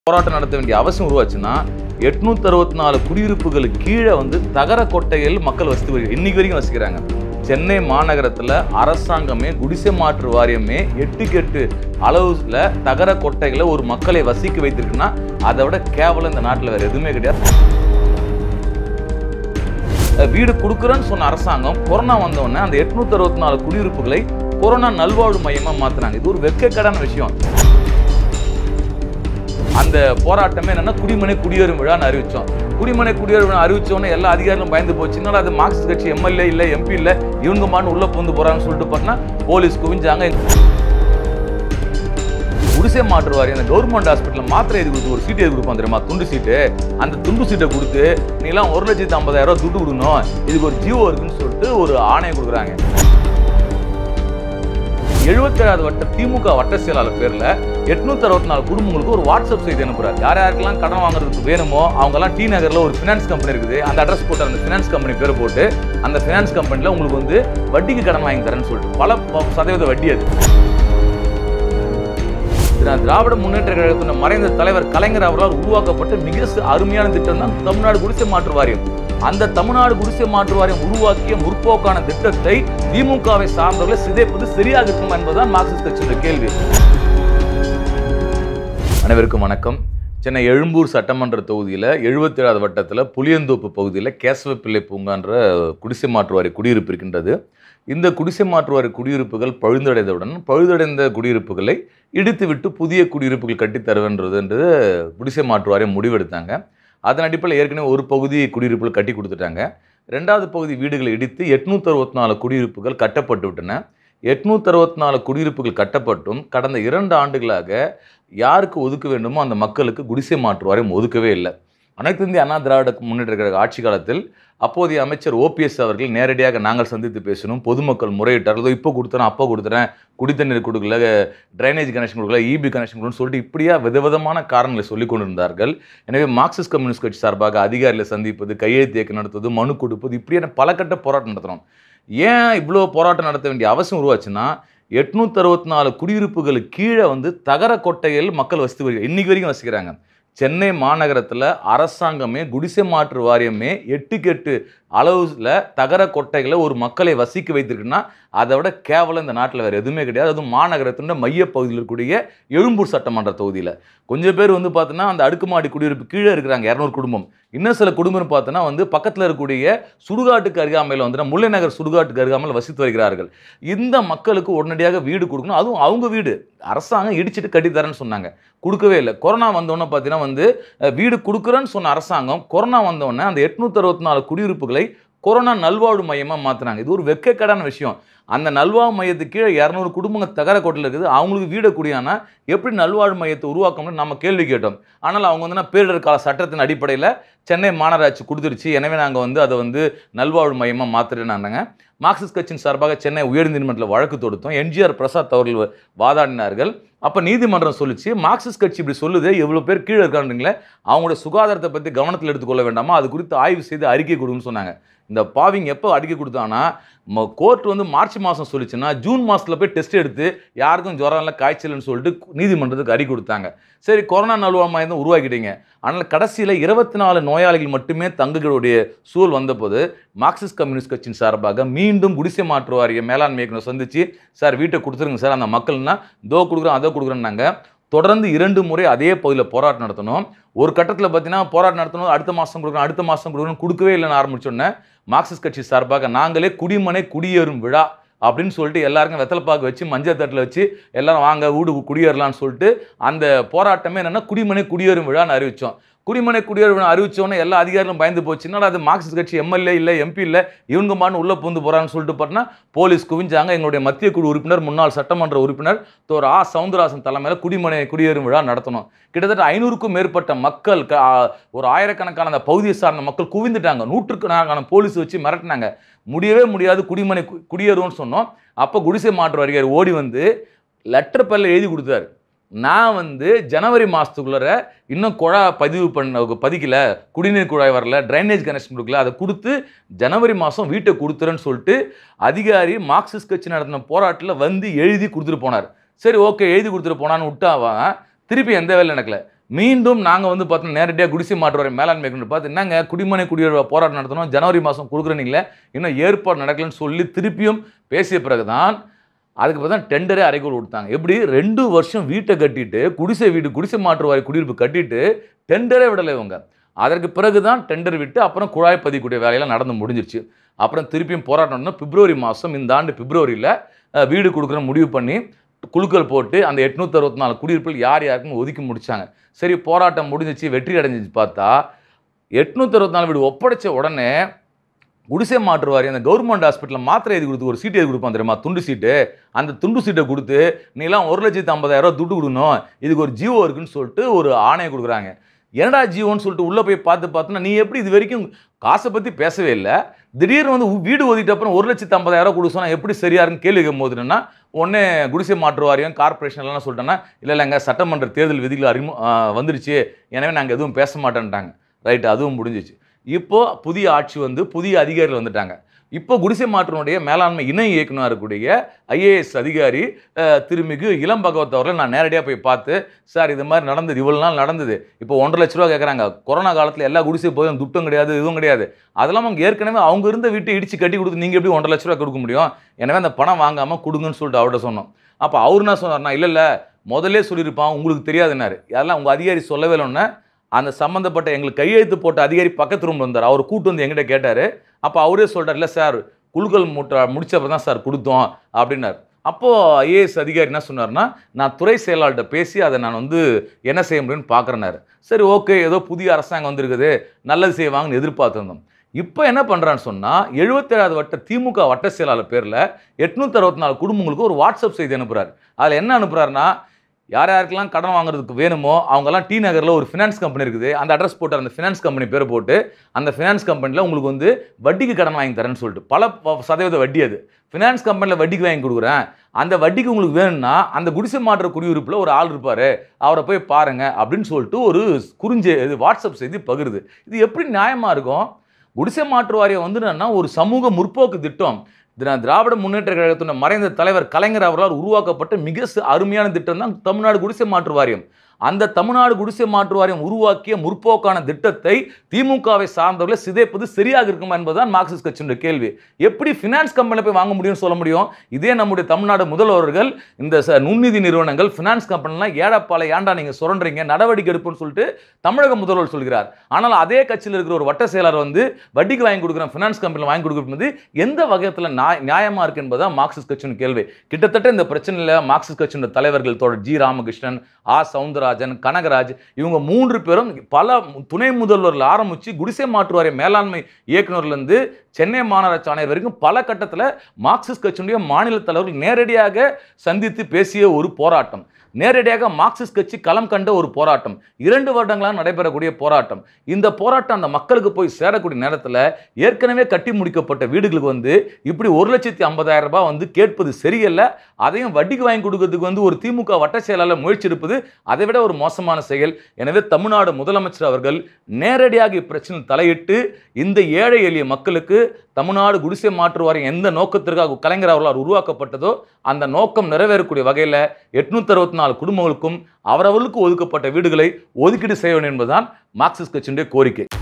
போராட்டம் நடத்த வேண்டிய அவசியம் உருவாச்சுன்னா எட்நூத்தி அறுபத்தி நாலு குடியிருப்புகளுக்கு கீழே வந்து தகர கொட்டையில் மக்கள் வசித்து வருகிறாங்க இன்னைக்கு வரைக்கும் வசிக்கிறாங்க சென்னை மாநகரத்துல அரசாங்கமே குடிசை மாற்று வாரியமே எட்டுக்கு எட்டு அளவுல தகர கொட்டைகளை ஒரு மக்களை வசிக்க வைத்திருக்குன்னா அதை விட கேவலம் இந்த நாட்டுல வேற எதுவுமே கிடையாது அஹ் வீடு கொடுக்குறேன்னு சொன்ன அரசாங்கம் கொரோனா வந்த உடனே அந்த எட்நூத்தி அறுபத்தி நாலு குடியிருப்புகளை கொரோனா நல்வாழ்வு மையமா மாத்தினாங்க இது ஒரு வெட்கக்கேடான விஷயம் அந்த போராட்டமே என்னன்னா குடிமனை குடியேறும் விழான்னு அறிவிச்சோம் குடிமனை குடியேறும் விழா அறிவிச்ச உடனே எல்லா அதிகாரிகளும் பயந்து போச்சு என்னடா அது மார்க்சிஸ்ட் கட்சி எம்எல்ஏ இல்ல எம்பி இல்ல இவங்க மாட்டு உள்ள பூந்து போறாங்கன்னு சொல்லிட்டு பார்த்தா போலீஸ் குவிஞ்சாங்க குடிசை மாற்று வாரியம் அந்த கவர்மெண்ட் ஹாஸ்பிட்டல் மாத்திரை எழுதி கொடுத்து ஒரு சீட்டு எழுதி கொடுப்பான் தெரியுமா துண்டு சீட்டு அந்த துண்டு சீட்டை கொடுத்து நீலாம் ஒரு லட்சத்தி ஐம்பதாயிரம் ரூபாய் துட்டு கொடுக்கணும் இதுக்கு ஒரு ஜீவோ இருக்குன்னு சொல்லிட்டு ஒரு ஆணையம் கொடுக்குறாங்க எழுபத்தேழாவது வட்ட திமுக வட்ட செயலாளர் பேர்ல எட்நூத்தி அறுபத்தி நாலு குடும்பங்களுக்கு ஒரு வாட்ஸ்அப் செய்தி அனுப்புறாரு யார் யாருக்கெல்லாம் கடன் வாங்குறதுக்கு வேணுமோ அவங்கெல்லாம் டி நகர்ல ஒரு ஃபினான்ஸ் கம்பெனி இருக்குது அந்த அட்ரஸ் போட்டு அந்த ஃபினான்ஸ் கம்பெனி பேர் போட்டு அந்த ஃபினான்ஸ் கம்பெனில உங்களுக்கு வந்து வட்டிக்கு கடன் வாங்கி தரேன்னு சொல்லிட்டு பல ப- சதவீத வட்டி அது திரா- திராவிட முன்னேற்ற கழகத்தின் மறைந்த தலைவர் கலைஞர் அவர்களால் உருவாக்கப்பட்ட மிக சி- அருமையான திட்டம் தான் தமிழ்நாடு குடிசை மாற்று வாரியம் அந்த தமிழ்நாடு குடிசை மாற்று வாரியம் உருவாக்கிய முற்போக்கான திட்டத்தை திமுகவை சார்ந்தவர்களை சிதைப்பது சரியாக இருக்கும் என்பதுதான் மார்க்சிஸ்ட் கட்சியோட கேள்வி அனைவருக்கும் வணக்கம் சென்னை எழும்பூர் சட்டமன்ற தொகுதியில் எழுபத்தேழாவது வட்டத்தில் புளியந்தோப்பு பகுதியில் கேசவப்பிள்ளை பூங்கான்ற குடிசை மாற்று வாரிய குடியிருப்பு இருக்கின்றது இந்த குடிசை மாற்று வாரிய குடியிருப்புகள் பழுந்தடைந்தவுடன் பழுதடைந்த குடியிருப்புகளை இடித்துவிட்டு புதிய குடியிருப்புகள் கட்டித் தருவன்றது என்று குடிசை மாற்று வாரியம் முடிவெடுத்தாங்க அதன் அடிப்படையில் ஏற்கனவே ஒரு பகுதி குடியிருப்புகள் கட்டி கொடுத்துட்டாங்க ரெண்டாவது பகுதி வீடுகளை இடித்து எட்நூத்தி அறுபத்தி நாலு குடியிருப்புகள் கட்டப்பட்டு விட்டன எட்நூத்தி அறுபத்தி நாலு குடியிருப்புகள் கட்டப்பட்டும் கடந்த இரண்டு ஆண்டுகளாக யாருக்கு ஒதுக்க வேண்டுமோ அந்த மக்களுக்கு குடிசை மாற்று வாரியம் ஒதுக்கவே இல்லை அனைத்து இந்திய அண்ணா திராவிட முன்னேற்ற கழக ஆட்சி காலத்தில் அப்போதைய அமைச்சர் ஓபிஎஸ் அவர்கள் நேரடியாக நாங்கள் சந்தித்து பேசணும் பொதுமக்கள் முறையிட்டார் இதோ இப்போ கொடுத்துறேன் அப்போ கொடுத்துறேன் குடித்தண்ணீர் கொடுக்கல ட்ரைனேஜ் கனெக்ஷன் கொடுக்கல இபி கனெக்ஷன் கொடுக்கலன்னு சொல்லிட்டு இப்படியா விதவிதமான காரணங்களை சொல்லிக் கொண்டிருந்தார்கள் எனவே மார்க்சிஸ்ட் கம்யூனிஸ்ட் கட்சி சார்பாக அதிகாரிகளை சந்திப்பது கையெழுத்து இயக்கம் நடத்துவது மனு கொடுப்பது இப்படியான பல கட்ட போராட்டம் நடத்துகிறோம் ஏன் இவ்வளோ போராட்டம் நடத்த வேண்டிய அவசியம் உருவாச்சுன்னா எட்நூத்தி அறுபத்தி நாலு குடியிருப்புகளுக்கு கீழே வந்து தகர கொட்டையில் மக்கள் வசித்து வருகிறாங்க இன்னைக்கு வரைக்கும் வசிக்கிறாங்க சென்னை மாநகரத்தில் அரசாங்கமே குடிசை மாற்று வாரியமே எட்டுக்கு எட்டு அளவுல தகர கொட்டைகளை ஒரு மக்களை வசிக்க வைத்திருக்குன்னா அதை விட கேவலம் இந்த நாட்டில் வேறு எதுவுமே கிடையாது அதுவும் மாநகரத்தின் மையப்பகுதியில் இருக்கக்கூடிய எழும்பூர் சட்டமன்ற தொகுதியில் கொஞ்சம் பேர் வந்து பார்த்தோன்னா அந்த அடுக்குமாடி குடியிருப்பு கீழே இருக்கிறாங்க இரநூறு குடும்பம் இன்னும் சில குடும்பம் பார்த்தோன்னா வந்து பக்கத்தில் இருக்கக்கூடிய சுடுகாட்டுக்கு அருகாமையில் வந்து முல்லை நகர் சுடுகாட்டுக்கு அருகாமையில் வசித்து வருகிறார்கள் இந்த மக்களுக்கு உடனடியாக வீடு கொடுக்கணும் அதுவும் அவங்க வீடு அரசாங்கம் இடிச்சிட்டு கட்டித்தரேன்னு சொன்னாங்க கொடுக்கவே இல்லை கொரோனா வந்தோடனே பார்த்தீங்கன்னா வந்து அஹ், வீடு கொடுக்குறேன்னு சொன்ன அரசாங்கம் கொரோனா வந்தோடனே அந்த எட்நூத்தி அறுபத்தி நாலு குடியிருப்புகளை கொரோனா நல்வாழ்வு மையமாக மாற்றினாங்க இது ஒரு வெட்கக்கேடான விஷயம் அந்த நல்வாழ்வு மையத்துக்கு கீழே இரநூறு குடும்பங்கள் தகர கோட்டில் இருக்குது அவங்களுக்கு வீடு குடியானா எப்படி நல்வாழ்வு மையத்தை உருவாக்கணும்னு நம்ம கேள்வி கேட்டோம் ஆனால் அவங்க வந்து நான் பேரிடர் கால சட்டத்தின் அடிப்படையில் சென்னை மாநகராட்சி கொடுத்துருச்சு எனவே நாங்கள் வந்து அதை வந்து நல்வாழ்வு மையமாக மாற்றுறேன்னாங்க மார்க்சிஸ்ட் கட்சியின் சார்பாக சென்னை உயர்நீதிமன்றத்தில் வழக்கு தொடுத்தோம் எம்ஜிஆர் பிரசாத் அவர்கள் வாதாடினார்கள் அப்போ நீதிமன்றம் சொல்லிச்சு மார்க்சிஸ்ட் கட்சி இப்படி சொல்லுது எவ்வளோ பேர் கீழே இருக்கான்றீங்களே அவங்களோட சுகாதாரத்தை பற்றி கவனத்தில் எடுத்துக்கொள்ள வேண்டாமா அது குறித்து ஆய்வு செய்து அறிக்கை கொடுன்னு சொன்னாங்க இந்த பாவிங்க எப்போ அறிக்கை கொடுத்தாங்கன்னா கோர்ட் வந்து மார்ச் மாதம் சொல்லிச்சுன்னா ஜூன் மாதத்தில் போய் டெஸ்ட் எடுத்து யாருக்கும் ஜுரம் இல்லை காய்ச்சல்னு சொல்லிட்டு நீதிமன்றத்துக்கு அறிக்கை கொடுத்தாங்க சரி கொரோனா நல்வாழ்வு மையம் தான் உருவாக்கிட்டீங்க ஆனால் கடைசியில் இருபத்தி நாலு நோயாளிகள் மட்டுமே தங்குகளுடைய சூழல் வந்தபோது மார்க்சிஸ்ட் கம்யூனிஸ்ட் கட்சியின் சார்பாக மீண்டும் குடிசை மாற்று வாரிய மேலாண்மை இயக்குனர் சந்திச்சு சார் வீட்டை கொடுத்துருங்க சார் அந்த மக்கள்னா இதோ கொடுக்குறோம் அதோ கொடுக்குறோன்னாங்க தொடர்ந்து இரண்டு முறை அதே பகுதியில் போராட்டம் நடத்தணும் ஒரு கட்டத்தில் பார்த்தீங்கன்னா போராட்டம் நடத்தணும் அடுத்த மாதம் கொடுக்கணும் அடுத்த மாதம் கொடுக்கணும் கொடுக்கவே இல்லைன்னு ஆரம்பிச்சோன்னே மார்க்சிஸ்ட் கட்சி சார்பாக நாங்களே குடிமனை குடியேறும் விழா அப்படின்னு சொல்லிட்டு எல்லாருக்கும் வெத்தலைப்பாக்கு வச்சு மஞ்சள் தட்டில் வச்சு எல்லாரும் வாங்க வீடு குடியேறலாம்னு சொல்லிட்டு அந்த போராட்டமே என்னன்னா குடிமனை குடியேறும் விழான்னு அறிவிச்சோம் குடிமனை குடியேறும் விழா அறிவிச்சோன்னே எல்லா அதிகாரிகளும் பயந்து போச்சு என்னடா அது மார்க்சிஸ்ட் கட்சி எம்எல்ஏ இல்லை எம்பி இல்லை இவங்க மாட்டு உள்ள பூந்து போறான்னு சொல்லிட்டு பார்த்தீங்கன்னா போலீஸ் குவிஞ்சாங்க எங்களுடைய மத்திய குழு உறுப்பினர் முன்னாள் சட்டமன்ற உறுப்பினர் தோர் ஆ சவுந்தரராசன் தலைமையில் குடிமனை குடியேறும் விழா நடத்தணும் கிட்டத்தட்ட ஐநூறுக்கும் மேற்பட்ட மக்கள் க- ஆ, ஒரு ஆயிரக்கணக்கான அந்த பகுதியை சார்ந்த மக்கள் குவிந்துட்டாங்க நூற்றுக்கணக்கான போலீஸ் வச்சு மிரட்டினாங்க முடியவே முடியாது குடிமனை கு- குடியேறுவோம்னு சொன்னோம் அப்போ குடிசை மாற்று வருகிறார் ஓடி வந்து லெட்டர் பேரில் எழுதி கொடுத்தாரு நான் வந்து ஜனவரி மாதத்துக்குள்ளார இன்னும் குழா பதிவு பண்ண பதிக்கல குடிநீர் குழாய் வரல ட்ரைனேஜ் கனெக்ஷன் கொடுக்கல அதை கொடுத்து ஜனவரி மாதம் வீட்டை கொடுத்துறேன்னு சொல்லிட்டு அதிகாரி மார்க்சிஸ்ட் கட்சி நடத்தின போராட்டத்தில் வந்து எழுதி கொடுத்துட்டு போனார் சரி ஓகே எழுதி கொடுத்துட்டு போனான்னு விட்டாவன் திருப்பி எந்த வேலை நடக்கல மீண்டும் நாங்கள் வந்து பார்த்தோம் நேரடியாக குடிசை மாற்று வாரிய மேலாண்மை இயக்குனர் பார்த்து என்னங்க குடிமனை குடியுரிமை போராட்டம் நடத்தணும் ஜனவரி மாதம் கொடுக்குறீங்களே இன்னும் ஏற்பாடு நடக்கலன்னு சொல்லி திருப்பியும் பேசிய பிறகு தான் அதுக்கு பிறகு தான் டெண்டரே அரைக்கோள் கொடுத்தாங்க எப்படி ரெண்டு வருஷம் வீட்டை கட்டிட்டு குடிசை வீடு குடிசை மாற்று வாரிய குடியிருப்பு கட்டிட்டு டெண்டரே விடலை இவங்க அதற்கு பிறகு தான் டெண்டர் விட்டு அப்புறம் குழாய் பதிக்கூடிய வேலையெல்லாம் நடந்து முடிஞ்சிருச்சு அப்புறம் திருப்பியும் போராட்டம்னா பிப்ரவரி மாதம் இந்த ஆண்டு பிப்ரவரியில் வீடு கொடுக்குற முடிவு பண்ணி குழுக்கள் போட்டு அந்த எட்நூற்றி அறுபத்தி நாலு குடியிருப்பில் யார் யாருக்குன்னு ஒதுக்கி முடிச்சாங்க சரி போராட்டம் முடிஞ்சிச்சு வெற்றி அடைஞ்சிச்சு பார்த்தா எட்நூற்றி அறுபத்தி நாலு வீடு ஒப்படைச்ச உடனே குடிசை மாற்று வாரி அந்த கவர்மெண்ட் ஹாஸ்பிட்டலில் மாத்திரை எழுதி கொடுத்து ஒரு சீட்டு எழுதி கொடுப்பான் தெரியுமா துண்டு சீட்டு அந்த துண்டு சீட்டை கொடுத்து நீலாம் ஒரு லட்சத்து ஐம்பதாயிரம் ரூபா துட்டு கொடுக்கணும் இதுக்கு ஒரு ஜீவோ இருக்குன்னு சொல்லிட்டு ஒரு ஆணையை கொடுக்குறாங்க என்னடா ஜீவோன்னு சொல்லிட்டு உள்ளே போய் பார்த்து பார்த்தோன்னா நீ எப்படி இது வரைக்கும் காசை பற்றி பேசவே இல்லை திடீர்னு வந்து உ- வீடு ஒதுக்கிட்ட அப்புறம் ஒரு லட்சத்து ஐம்பதாயிரம் கொடுக்க சொன்னா எப்படி சரியா இருக்குன்னு கேள்வி கேட்கும் போது என்னன்னா உடனே குடிசை மாற்று வாரியம் கார்பரேஷன் எல்லாம் சொல்லிட்டேன்னா இல்லை இல்லைங்க சட்டமன்ற தேர்தல் விதிகள் அறிமு ஆ, வந்துருச்சு எனவே நாங்கள் எதுவும் பேச மாட்டேன்ட்டாங்க ரைட் அதுவும் முடிஞ்சிச்சு இப்போ புதிய ஆட்சி வந்து புதிய அதிகாரிகள் வந்துட்டாங்க இப்போ குடிசை மாற்றினுடைய மேலாண்மை இணை இயக்குனர் இருக்கக்கூடிய ஐஏஎஸ் அதிகாரி அஹ், திருமிகு இளம் பகவத் அவர்களை நான் நேரடியாக போய் பார்த்து சார் இது மாதிரி நடந்தது இவ்வளோ நாள் நடந்தது இப்போ ஒன்றரை லட்ச ரூபா கேட்குறாங்க கொரோனா காலத்தில் எல்லா குடிசை போதும் துட்டும் கிடையாது இதுவும் கிடையாது அதெல்லாம் அவங்க ஏற்கனவே அவங்க இருந்த வீட்டை இடிச்சு கட்டி கொடுத்து நீங்கள் எப்படி ஒன்றரை லட்ச ரூபா கொடுக்க முடியும் எனவே அந்த பணம் வாங்காமல் கொடுங்கன்னு சொல்லிட்டு அவர்கிட்ட சொன்னோம் அப்போ அவர் என்ன சொன்னார்னா இல்லை இல்லை முதல்லே சொல்லியிருப்பான் உங்களுக்கு தெரியாதுன்னாரு அதெல்லாம் உங்கள் அதிகாரி சொல்லவே இல்லைன்னா அந்த சம்மந்தப்பட்ட எங்களுக்கு கையெழுத்து போட்ட அதிகாரி பக்கத்து ரூமில் வந்தார் அவர் கூட்டு வந்து எங்கிட்ட கேட்டார் அப்போ அவரே சொல்கிறார் இல்லை சார் குழுக்கள் முட்ட முடிச்சப்ப தான் சார் கொடுத்தோம் அப்படின்னார் அப்போது ஐஏஎஸ் அதிகாரி என்ன சொன்னார்னா நான் துறை செயலாளர்கிட்ட பேசி அதை நான் வந்து என்ன செய்ய முடியும்னு பார்க்குறேனாரு சரி ஓகே ஏதோ புதிய அரசாங்கம் வந்திருக்குது நல்லது செய்வாங்கன்னு எதிர்பார்த்துருந்தோம் இப்போ என்ன பண்ணுறான்னு சொன்னால் எழுபத்தேழாவது வட்ட திமுக வட்ட செயலாளர் பேரில் எட்நூற்றி அறுபத்தி நாலு குடும்பங்களுக்கு ஒரு வாட்ஸ்அப் செய்தி அனுப்புகிறார் அதில் என்ன அனுப்புகிறாருன்னா யார் யாருக்கெல்லாம் கடன் வாங்குறதுக்கு வேணுமோ அவங்கெல்லாம் டி நகரில் ஒரு ஃபினான்ஸ் கம்பெனி இருக்குது அந்த அட்ரஸ் போட்டு அந்த ஃபினான்ஸ் கம்பெனி பேரை போட்டு அந்த ஃபினான்ஸ் கம்பெனியில் உங்களுக்கு வந்து வட்டிக்கு கடன் வாங்கி தரேன்னு சொல்லிட்டு பல ப- சதவீத வட்டி அது ஃபினான்ஸ் கம்பெனியில் வட்டிக்கு வாங்கி கொடுக்குறேன் அந்த வட்டிக்கு உங்களுக்கு வேணும்னா அந்த குடிசை மாற்ற குடியிருப்பில் ஒரு ஆள் இருப்பார் அவரை போய் பாருங்க அப்படின்னு சொல்லிட்டு ஒரு குறிஞ்சு இது வாட்ஸ்அப் செய்தி பகிருது இது எப்படி நியாயமாக இருக்கும் குடிசை மாற்று வாரியம் வந்து என்னன்னா ஒரு சமூக முற்போக்கு திட்டம் திரா- திராவிட முன்னேற்ற கழகத்தின் மறைந்த தலைவர் கலைஞர் அவர்களால் உருவாக்கப்பட்ட மிக ச- அருமையான திட்டம் தான் தமிழ்நாடு குடிசை மாற்று வாரியம் அந்த தமிழ்நாடு குடிசை மாற்று வாரியம் உருவாக்கிய முற்போக்கான திட்டத்தை திமுகவை சார்ந்தவர்களை சிதைப்பது சரியாக இருக்குமா என்பதுதான் மார்க்சிஸ்ட் கட்சியினுடைய கேள்வி எப்படி ஃபினான்ஸ் கம்பெனியில் போய் வாங்க முடியும்னு சொல்ல முடியும் இதே நம்முடைய தமிழ்நாடு முதல்வர்கள் இந்த ச- நுண்நிதி நிறுவனங்கள் ஃபினான்ஸ் கம்பெனிலாம் ஏழப்பாலை ஏன்டா நீங்கள் சுரண்டுறீங்க நடவடிக்கை எடுப்புன்னு சொல்லிட்டு தமிழக முதல்வர் சொல்கிறார் ஆனால் அதே கட்சியில் இருக்கிற ஒரு வட்ட செயலாளர் வந்து வட்டிக்கு வாங்கி கொடுக்குறேன் ஃபினான்ஸ் கம்பெனியில் வாங்கி கொடுக்குறது எந்த வகையத்தில் நியாயமாக இருக்கு என்பதுதான் மார்க்சிஸ்ட் கட்சியின் கேள்வி கிட்டத்தட்ட இந்த பிரச்சனையில் மார்க்சிஸ்ட் கட்சியின் தலைவர்கள் தோழர் ஜி ராமகிருஷ்ணன் ஆ சவுந்தரராஜன் கனகராஜ் இவங்க மூன்று பேரும் பல துணை முதல்வர்கள் ஆரம்பித்து குடிசை மாற்று வாரிய மேலாண்மை இயக்குனர்லேருந்து சென்னை மாநகராட்சி ஆணையர் வரைக்கும் பல கட்டத்தில் மார்க்சிஸ்ட் கட்சியினுடைய மாநில தலைவர்கள் நேரடியாக சந்தித்து பேசிய ஒரு போராட்டம் நேரடியாக மார்க்சிஸ்ட் கட்சி களம் கண்ட ஒரு போராட்டம் இரண்டு வருடங்களாக நடைபெறக்கூடிய போராட்டம் இந்த போராட்டம் அந்த மக்களுக்கு போய் சேரக்கூடிய நேரத்தில் ஏற்கனவே கட்டி முடிக்கப்பட்ட வீடுகளுக்கு வந்து இப்படி ஒரு லட்சத்தி ஐம்பதாயிரம் ரூபாய் வந்து கேட்பது சரியல்ல அதையும் வட்டிக்கு வாங்கி கொடுக்கறதுக்கு வந்து ஒரு திமுக வட்ட செயலாளர் முயற்சி இருப்பது அதை விட ஒரு மோசமான செயல் எனவே தமிழ்நாடு முதலமைச்சர் அவர்கள் நேரடியாக இப்பிரச்சனையில் தலையிட்டு இந்த ஏழை எளிய மக்களுக்கு தமிழ்நாடு குடிசை மாற்று வாரியம் எந்த நோக்கத்திற்காக கலைஞர் அவர்களால் உருவாக்கப்பட்டதோ அந்த நோக்கம் நிறைவேறக்கூடிய வகையில் எட்நூத்தி அறுபத்தி நாலு குடும்பங்களுக்கும் அவரவர்களுக்கு ஒதுக்கப்பட்ட வீடுகளை ஒதுக்கீடு செய்ய வேண்டும் என்பதுதான் மார்க்சிஸ்ட் கட்சியினுடைய கோரிக்கை